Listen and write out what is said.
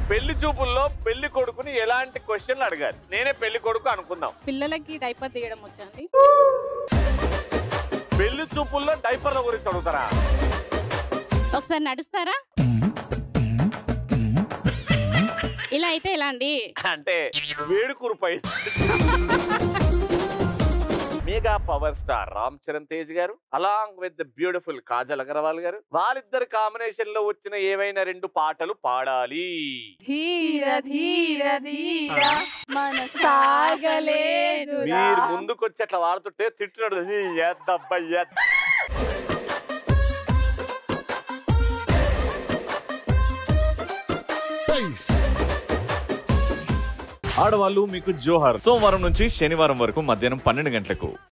పెళ్లి చూపుల్లో పెళ్లి కొడుకుని ఎలాంటి క్వశ్చన్లు అడగాలి నేనే పెళ్లి కొడుకు అనుకుందాం పిల్లలకి డైపర్ తీయడం వచ్చండి పెళ్లి చూపుల్లో డైపర్ల గురించి అడుగుతారా ఒకసారి నడుస్తారా ఇలా అయితే ఎలా అండి అంటే వేడుకూరు పై mega power star Ram Charan Tej garu along with the beautiful Kajal Agarwal garu వాళ్ళిద్దరు కాంబినేషన్ లో వచ్చిన ఏవైనా రెండు పాటలు పాడాలి ధీర ధీర ధీర మన సాగలేదు మీరు ముందుకొచ్చి అట్లా వాడుతుంటే తిట్టినాడు "నీ ఎద్దబ్బా ఎద్ద." ఆడవాళ్ళు మీకు జోహార్ సోమవారం నుంచి శనివారం వరకు మధ్యాహ్నం పన్నెండు గంటలకు